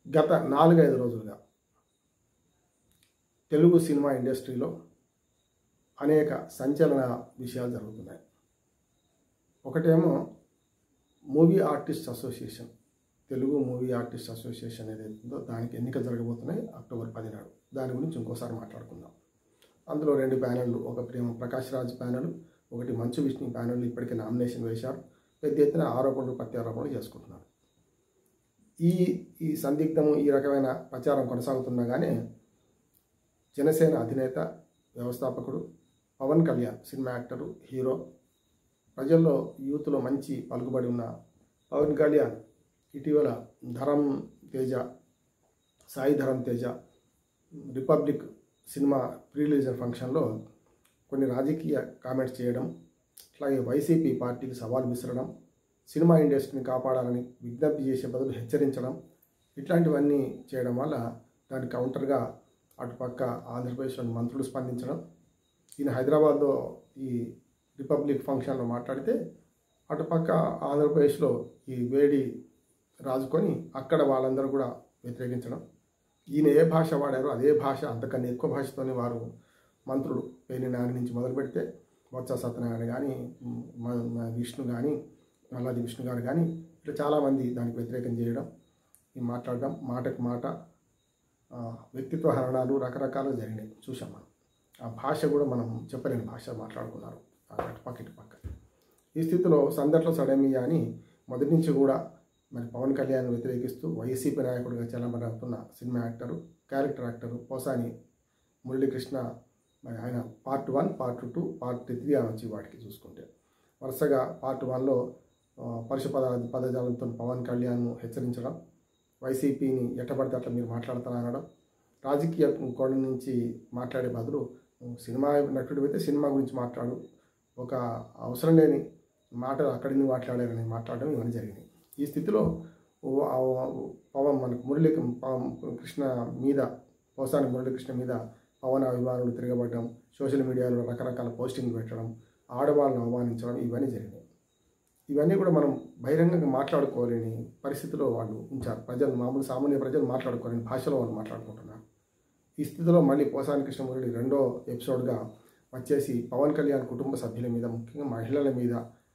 గత నాలుగైదు రోజులుగా తెలుగు సినిమా ఇండస్ట్రీలో అనేక సంచలన విషయాలు జరుగుతున్నాయి ఒకటేమో movie artist association Telugu movie artist association ఏదైతే ఉందో దానికి ఎన్నికలు జరగబోతున్నాయి అక్టోబర్ పది నాడు దాని గురించి ఇంకోసారి మాట్లాడుకుందాం అందులో రెండు ప్యానెళ్ళు ఒక ప్రేమ ప్రకాష్ రాజ్ ప్యానెల్ ఒకటి మంచు విష్ణు ప్యానెల్ ఇప్పటికే నామినేషన్ వేశారు పెద్ద ఎత్తున ఆరోపణలు ప్రత్యారోపణలు చేసుకుంటున్నారు ఈ ఈ సందిగ్ధము ఈ రకమైన ప్రచారం కొనసాగుతున్నా కానీ జనసేన అధినేత వ్యవస్థాపకుడు Pawan Kalyan cinema actor hero ప్రజల్లో యూత్లో మంచి పలుకుబడి ఉన్న పవన్ కళ్యాణ్ ఇటీవల Dharam Teja Sai Dharam Teja Republic cinema pre రిలీజన్ ఫంక్షన్లో కొన్ని రాజకీయ కామెంట్స్ చేయడం అట్లాగే వైసీపీ పార్టీకి సవాల్ విసరడం సినిమా ఇండస్ట్రీని కాపాడాలని విజ్ఞప్తి చేసే బదులు హెచ్చరించడం ఇట్లాంటివన్నీ చేయడం వల్ల దానికి కౌంటర్గా అటుపక్క ఆంధ్రప్రదేశ్లోని మంత్రులు స్పందించడం ఈయన హైదరాబాద్లో ఈ రిపబ్లిక్ ఫంక్షన్లో మాట్లాడితే అటుపక్క ఆంధ్రప్రదేశ్లో ఈ వేడి రాజుకొని అక్కడ వాళ్ళందరూ కూడా వ్యతిరేకించడం ఈయన ఏ భాష వాడారో అదే భాష అంతకన్నా ఎక్కువ భాషతోనే వారు మంత్రులు పేని నాని నుంచి మొదలు పెడితే బొత్స సత్యనారాయణ కానీ మ- మ- విష్ణు కానీ మల్లాది విష్ణు గారు కానీ ఇట్లా చాలామంది దానికి వ్యతిరేకం చేయడం ఈ మాట్లాడడం మాటకు మాట ఆ, వ్యక్తిత్వ హరణాలు రకరకాలు జరిగినాయి చూసాం మనం ఆ భాష కూడా మనం చెప్పలేని భాష మాట్లాడుకున్నారు ఆ అటు పక్క ఇటు పక్క ఈ స్థితిలో సందట్లో సడమియా అని మొదటి నుంచి కూడా మరి పవన్ కళ్యాణ్ వ్యతిరేకిస్తూ వైసీపీ నాయకుడిగా చలమని అవుతున్న cinema actor character actor Posani Muralikrishna మరి ఆయన part one part two part three అని వచ్చి వాటికి చూసుకుంటే వరుసగా పార్ట్ వన్లో పరుష పద పదజాలంతో పవన్ కళ్యాణ్ను హెచ్చరించడం వైసీపీని ఎట్టబడితే అట్లా మీరు మాట్లాడతారనడం రాజకీయ కోణ నుంచి మాట్లాడే బదులు నువ్వు సినిమా నటుడు అయితే సినిమా గురించి మాట్లాడు ఒక అవసరం లేని మాటలు అక్కడి నుంచి మాట్లాడారని మాట్లాడడం ఇవన్నీ జరిగినాయి ఈ స్థితిలో ఓ- ఆ పవన్ మనకు మురళీ పవన్ కృష్ణ మీద పోసాని మురళీకృష్ణ మీద పవన్ అభిమానులు తిరగబడడం సోషల్ మీడియాలో రకరకాల పోస్టింగ్ పెట్టడం ఆడవాళ్ళను అవమానించడం ఇవన్నీ జరిగినాయి ఇవన్నీ కూడా మనం బహిరంగంగా మాట్లాడుకోలేని పరిస్థితిలో వాళ్ళు ఉంచారు ప్రజలు మామూలు సామాన్య ప్రజలు మాట్లాడుకోలేని భాషలో వాళ్ళు మాట్లాడుకుంటున్నారు ఈ స్థితిలో మళ్ళీ పోసాని కృష్ణమురళి రెండో ఎపిసోడ్గా వచ్చేసి పవన్ కళ్యాణ్ కుటుంబ సభ్యుల మీద ముఖ్యంగా మహిళల మీద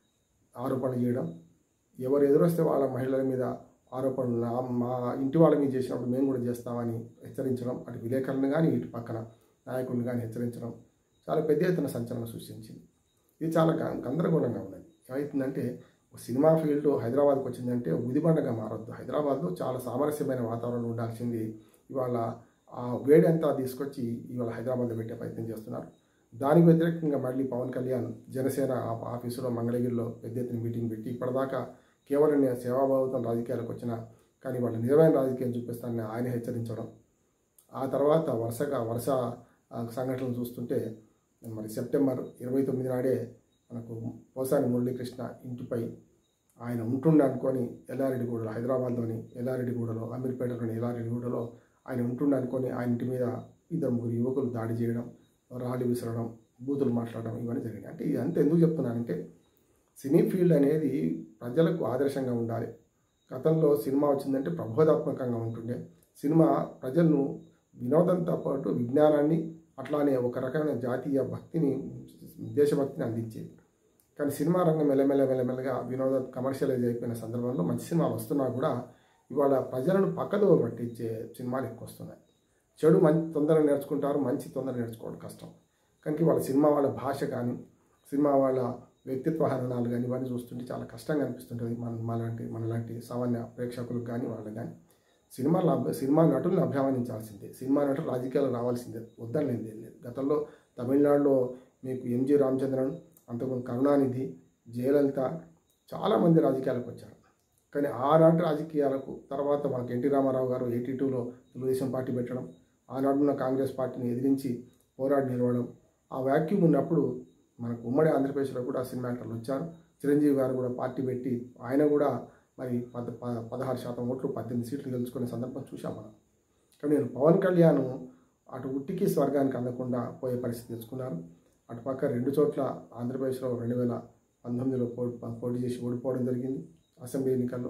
ఆరోపణలు చేయడం ఎవరు ఎదురొస్తే వాళ్ళ మహిళల మీద ఆరోపణలు నా- మా ఇంటి వాళ్ళ మీద చేసినప్పుడు మేము కూడా చేస్తామని హెచ్చరించడం అటు విలేకరులను కానీ ఇటు పక్కన నాయకులను కానీ హెచ్చరించడం చాలా పెద్ద ఎత్తున సంచలనం సృష్టించింది ఇది చాలా గ- గందరగోళంగా ఉన్నది ఏమవుతుందంటే ఒక సినిమా ఫీల్డ్ హైదరాబాద్కి వచ్చిందంటే ఉదిబండగా మారొద్దు హైదరాబాద్లో చాలా సామరస్యమైన వాతావరణం ఉండాల్సింది ఇవాళ ఆ వేడి అంతా తీసుకొచ్చి ఇవాళ హైదరాబాద్లో పెట్టే ప్రయత్నం చేస్తున్నారు దానికి వ్యతిరేకంగా మళ్ళీ పవన్ కళ్యాణ్ జనసేన ఆ- ఆఫీసులో మంగళగిరిలో పెద్ద ఎత్తున మీటింగ్ పెట్టి ఇప్పటిదాకా కేవలం నేను సేవాభావితం రాజకీయాలకు వచ్చిన కానీ వాళ్ళ నిజమైన రాజకీయం చూపిస్తానని ఆయన హెచ్చరించడం ఆ తర్వాత వరుసగా వరుస ఆ, సంఘటనలు చూస్తుంటే మరి సెప్టెంబర్ ఇరవై తొమ్మిది నాడే మనకు పోసాని మురళీకృష్ణ ఇంటిపై ఆయన ఉంటుండే అనుకొని ఎల్లారెడ్డిగూడలో హైదరాబాద్లోని ఎల్లారెడ్డిగూడలో అమీర్పేటలోని ఎల్లారెడ్డిగూడలో ఆయన ఉంటుండే అనుకొని ఆయన ఇంటి మీద ఇద్దరు ముగ్గురు యువకులు దాడి చేయడం రాళ్ళు విసరడం బూతులు మాట్లాడడం ఇవన్నీ జరిగినాయి అంటే ఇదంతా ఎందుకు చెప్తున్నానంటే సినీ ఫీల్డ్ అనేది ప్రజలకు ఆదర్శంగా ఉండాలి గతంలో సినిమా వచ్చిందంటే ప్రబోధాత్మకంగా ఉంటుండే సినిమా ప్రజలను వినోదంతో పాటు విజ్ఞానాన్ని అట్లానే ఒక రకమైన జాతీయ భక్తిని దేశభక్తిని అందించేది కానీ సినిమా రంగం మెల్లమెల్ల మెల్లమెల్లగా వినోద కమర్షియలైజ్ అయిపోయిన సందర్భంలో మంచి సినిమాలు వస్తున్నా కూడా ఇవాళ ప్రజలను పక్కదోవ పట్టించే సినిమాలు ఎక్కువ వస్తున్నాయి చెడు మంచి తొందరగా నేర్చుకుంటారు మంచి తొందరగా నేర్చుకోవడం కష్టం కనుక వాళ్ళ సినిమా వాళ్ళ భాష కానీ సినిమా వాళ్ళ వ్యక్తిత్వ హరణాలు కానీ ఇవన్నీ చూస్తుంటే చాలా కష్టంగా అనిపిస్తుంటుంది మన మనలాంటి మనలాంటి సామాన్య ప్రేక్షకులకు కానీ వాళ్ళకి కానీ సినిమాలు అభ్య- సినిమా నటులను అభిమానించాల్సిందే సినిమా నటులు రాజకీయాలు రావాల్సిందే వద్దనలేదు ఏం లేదు గతంలో తమిళనాడులో మీకు ఎంజి రామచంద్రన్ అంతకుముందు కరుణానిధి జయలలిత చాలామంది రాజకీయాలకు వచ్చారు కానీ ఆనాటి రాజకీయాలకు తర్వాత మనకు ఎన్టీ రామారావు గారు ఎయిటీ టూలో తెలుగుదేశం పార్టీ పెట్టడం ఆనాడున్న కాంగ్రెస్ పార్టీని ఎదిరించి పోరాడి నిలవడం ఆ వ్యాక్యూమ్ ఉన్నప్పుడు మనకు ఉమ్మడి ఆంధ్రప్రదేశ్లో కూడా సినిమా యాక్టర్లు వచ్చారు చిరంజీవి గారు కూడా పార్టీ పెట్టి ఆయన కూడా మరి పద ప- పదహారు శాతం ఓట్లు పద్దెనిమిది సీట్లు గెలుచుకునే సందర్భం చూసాం మనం కానీ నేను పవన్ కళ్యాణ్ అటు ఉట్టికి స్వర్గానికి అందకుండా పోయే పరిస్థితి తెచ్చుకున్నారు అటు పక్క రెండు చోట్ల ఆంధ్రప్రదేశ్లో రెండు వేల పంతొమ్మిదిలో పో పోటీ చేసి ఓడిపోవడం జరిగింది అసెంబ్లీ ఎన్నికల్లో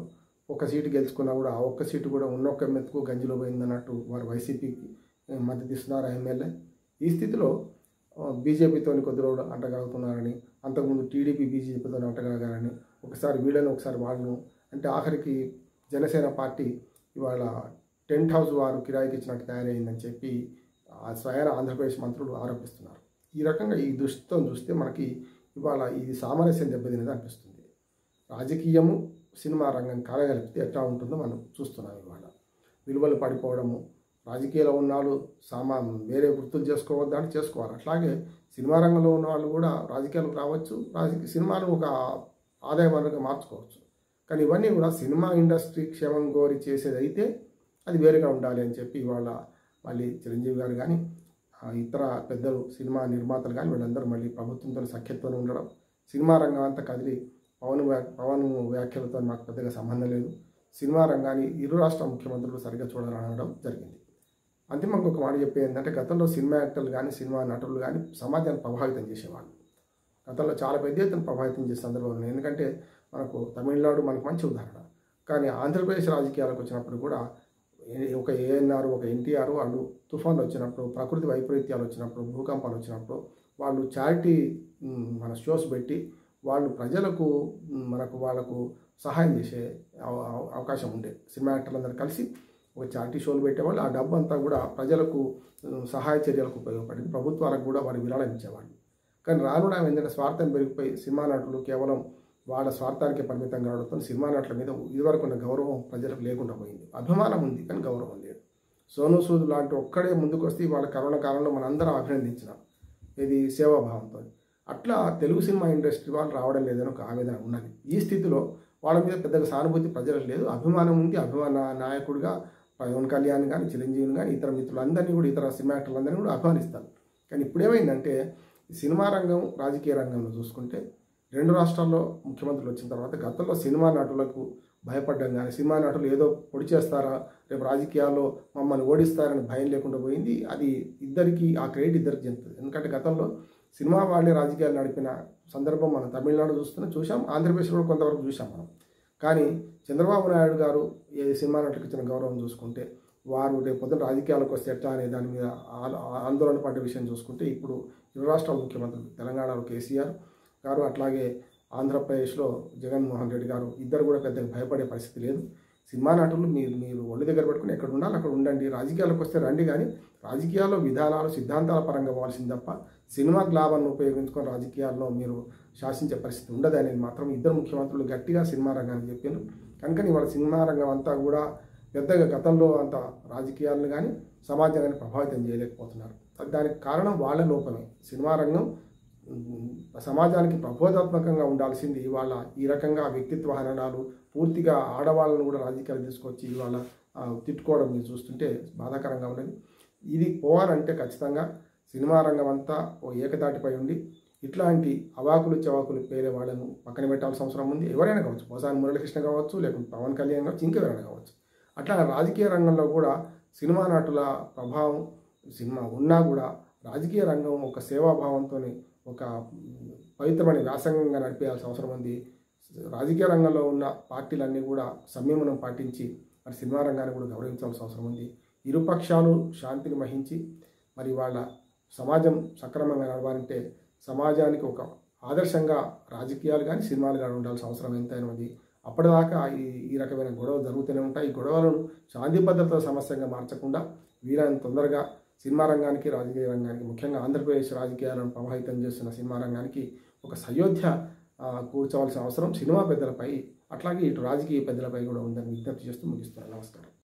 ఒక సీటు గెలుచుకున్నా కూడా ఆ ఒక్క సీటు కూడా ఉన్నొక్క మెతుకు గంజిలో పోయిందన్నట్టు వారు వైసీపీకి మద్దతు ఇస్తున్నారు ఆ ఎమ్మెల్యే ఈ స్థితిలో బీజేపీతో కొద్ది రోజులు అంటగలుగుతున్నారని అంతకుముందు టీడీపీ బీజేపీతో అంటగలగారని ఒకసారి వీళ్ళని ఒకసారి వాళ్ళను అంటే ఆఖరికి జనసేన పార్టీ ఇవాళ టెంట్ హౌస్ వారు కిరాయికి ఇచ్చినట్టు తయారైందని చెప్పి ఆ స్వయాన ఆంధ్రప్రదేశ్ మంత్రులు ఆరోపిస్తున్నారు ఈ రకంగా ఈ దృష్టితో చూస్తే మనకి ఇవాళ ఇది సామరస్యం దెబ్బతినేది అనిపిస్తుంది రాజకీయము సినిమా రంగం కలగలిపితే ఎట్లా ఉంటుందో మనం చూస్తున్నాం ఇవాళ విలువలు పడిపోవడము రాజకీయాల్లో ఉన్న వాళ్ళు సామా వేరే వృత్తులు చేసుకోవద్దా అంటే చేసుకోవాలి అట్లాగే సినిమా రంగంలో ఉన్న వాళ్ళు కూడా రాజకీయాలకు రావచ్చు రాజకీయ సినిమాను ఒక ఆదాయ వనరుగా మార్చుకోవచ్చు కానీ ఇవన్నీ కూడా సినిమా ఇండస్ట్రీ క్షేమం కోరి చేసేది అయితే అది వేరుగా ఉండాలి అని చెప్పి ఇవాళ మళ్ళీ చిరంజీవి గారు కానీ ఆ ఇతర పెద్దలు సినిమా నిర్మాతలు కానీ వీళ్ళందరూ మళ్ళీ ప్రభుత్వంతో సఖ్యతతో ఉండడం సినిమా రంగం అంతా కదిలి పవన్ వ్యా- పవన్ వ్యాఖ్యలతో మాకు పెద్దగా సంబంధం లేదు సినిమా రంగాన్ని ఇరు రాష్ట్ర ముఖ్యమంత్రులు సరిగ్గా చూడాలని అనడం జరిగింది అంతిమంగా ఒక మాట చెప్పేది ఏంటంటే గతంలో సినిమా యాక్టర్లు కానీ సినిమా నటులు కానీ సమాజాన్ని ప్రభావితం చేసేవాళ్ళు గతంలో చాలా పెద్ద ఎత్తున ప్రభావితం చేసే సందర్భాలు ఉన్నాయి ఎందుకంటే మనకు తమిళనాడు మనకు మంచి ఉదాహరణ కానీ ఆంధ్రప్రదేశ్ రాజకీయాలకు వచ్చినప్పుడు కూడా ఏ- ఒక ఏఎన్ఆర్ ఒక ఎన్టీఆర్ వాళ్ళు తుఫాన్లు వచ్చినప్పుడు ప్రకృతి వైపరీత్యాలు వచ్చినప్పుడు భూకంపాలు వచ్చినప్పుడు వాళ్ళు చారిటీ మ్, మన షోస్ పెట్టి వాళ్ళు ప్రజలకు మ్, మనకు వాళ్ళకు సహాయం చేసే అవ- అవ- అవకాశం ఉండే సినిమా యాక్టర్లందరూ కలిసి ఒక చారిటీ షోలు పెట్టేవాళ్ళు ఆ డబ్బు అంతా కూడా ప్రజలకు మ్, సహాయ చర్యలకు ఉపయోగపడింది ప్రభుత్వాలకు కూడా వారి విరాళం ఇచ్చేవాళ్ళు కానీ రాను రాను ఏంటంటే స్వార్థం పెరిగిపోయి సినిమా నటులు కేవలం వాళ్ళ స్వార్థానికి పరిమితం కావడంతో సినిమా నటుల మీద ఇదివరకు ఉన్న గౌరవం ప్రజలకు లేకుండా పోయింది అభిమానం ఉంది కానీ గౌరవం లేదు సోను సూద్ లాంటి ఒక్కడే ముందుకు వస్తే వాళ్ళ కరోనా కాలంలో మనందరం అభినందించినాం ఇది సేవాభావంతో అట్లా తెలుగు సినిమా ఇండస్ట్రీ వాళ్ళు రావడం లేదని ఒక ఆవేదన ఉన్నది ఈ స్థితిలో వాళ్ళ మీద పెద్దగా సానుభూతి ప్రజలకు లేదు అభిమానం ఉంది అభిమాన నాయకుడిగా పవన్ కళ్యాణ్ కానీ చిరంజీవిని కానీ ఇతర మిత్రులందరినీ కూడా ఇతర సినిమా యాక్టర్లందరినీ కూడా అభిమానిస్తారు కానీ ఇప్పుడు ఏమైందంటే ఈ సినిమా రంగం రాజకీయ రంగంలో చూసుకుంటే రెండు రాష్ట్రాల్లో ముఖ్యమంత్రులు వచ్చిన తర్వాత గతంలో సినిమా నటులకు భయపడ్డం కానీ సినిమా నటులు ఏదో పొడి చేస్తారా రేపు రాజకీయాల్లో మమ్మల్ని ఓడిస్తారని భయం లేకుండా పోయింది అది ఇద్దరికి ఆ క్రెడిట్ ఇద్దరికి చెందుతుంది ఎందుకంటే గతంలో సినిమా వాళ్ళే రాజకీయాలు నడిపిన సందర్భం మనం తమిళనాడు చూస్తున్నాం చూసాం ఆంధ్రప్రదేశ్లో కూడా కొంతవరకు చూసాం మనం కానీ చంద్రబాబు నాయుడు గారు ఏ సినిమా నటులకు ఇచ్చిన గౌరవం చూసుకుంటే వారు రేపు పొద్దున రాజకీయాలకు వస్తే ఎట్లా అనే దాని మీద ఆ- ఆందోళన పడ్డ విషయం చూసుకుంటే ఇప్పుడు ఇరు రాష్ట్రాల ముఖ్యమంత్రులు తెలంగాణలో కేసీఆర్ గారు అట్లాగే ఆంధ్రప్రదేశ్లో జగన్మోహన్ రెడ్డి గారు ఇద్దరు కూడా పెద్దగా భయపడే పరిస్థితి లేదు సినిమా నటులు మీరు మీరు ఒళ్ళు దగ్గర పెట్టుకుని ఎక్కడ ఉండాలి అక్కడ ఉండండి రాజకీయాలకు వస్తే రండి కానీ రాజకీయాల్లో విధానాలు సిద్ధాంతాల పరంగా పోవాల్సింది తప్ప సినిమా లాభాలను ఉపయోగించుకొని రాజకీయాల్లో మీరు శాసించే పరిస్థితి ఉండదు అనేది మాత్రం ఇద్దరు ముఖ్యమంత్రులు గట్టిగా సినిమా రంగాన్ని చెప్పారు కనుక ఇవాళ సినిమా రంగం అంతా కూడా పెద్దగా గతంలో అంత రాజకీయాలను కానీ సమాజాన్ని ప్రభావితం చేయలేకపోతున్నారు దానికి కారణం వాళ్ళ లోపమే సినిమా రంగం ఉమ్, సమాజానికి ప్రబోధాత్మకంగా ఉండాల్సింది ఇవాళ ఈ రకంగా వ్యక్తిత్వ హననాలు పూర్తిగా ఆడవాళ్ళను కూడా రాజకీయాలు తీసుకొచ్చి ఇవాళ ఆ, తిట్టుకోవడం మీరు చూస్తుంటే బాధాకరంగా ఉన్నది ఇది పోవాలంటే ఖచ్చితంగా సినిమా రంగం అంతా ఓ ఏకతాటిపై ఉండి ఇట్లాంటి అవాకులు చవాకులు పేరే వాళ్ళను పక్కన పెట్టాల్సిన అవసరం ఉంది ఎవరైనా కావచ్చు పోసాని మురళీకృష్ణ కావచ్చు లేకుంటే పవన్ కళ్యాణ్ కావచ్చు ఇంకెవరైనా కావచ్చు అట్లా రాజకీయ రంగంలో కూడా సినిమా నటుల ప్రభావం సినిమా ఉన్నా కూడా రాజకీయ రంగం ఒక సేవాభావంతో ఒక పవిత్రమైన వ్యాసంగంగా నడిపేయాల్సిన అవసరం ఉంది రాజకీయ రంగంలో ఉన్న పార్టీలన్నీ కూడా సంయమనం పాటించి మరి సినిమా రంగాన్ని కూడా గౌరవించాల్సిన అవసరం ఉంది ఇరుపక్షాలు శాంతిని వహించి మరి వాళ్ళ సమాజం సక్రమంగా నడవాలంటే సమాజానికి ఒక ఆదర్శంగా రాజకీయాలు కానీ సినిమాలు కానీ ఉండాల్సిన అవసరం ఎంతైనా ఉంది అప్పటిదాకా ఈ ఈ రకమైన గొడవలు జరుగుతూనే ఉంటాయి ఈ గొడవలను శాంతి భద్రత సమస్యగా మార్చకుండా వీలైనంత తొందరగా సినిమా రంగానికి రాజకీయ రంగానికి ముఖ్యంగా ఆంధ్రప్రదేశ్ రాజకీయాలను ప్రభావితం చేస్తున్న సినిమా రంగానికి ఒక సయోధ్య ఆ, కూర్చోవాల్సిన అవసరం సినిమా పెద్దలపై అట్లాగే ఇటు రాజకీయ పెద్దలపై కూడా ఉందని విజ్ఞప్తి చేస్తూ ముగిస్తున్నాను నమస్కారం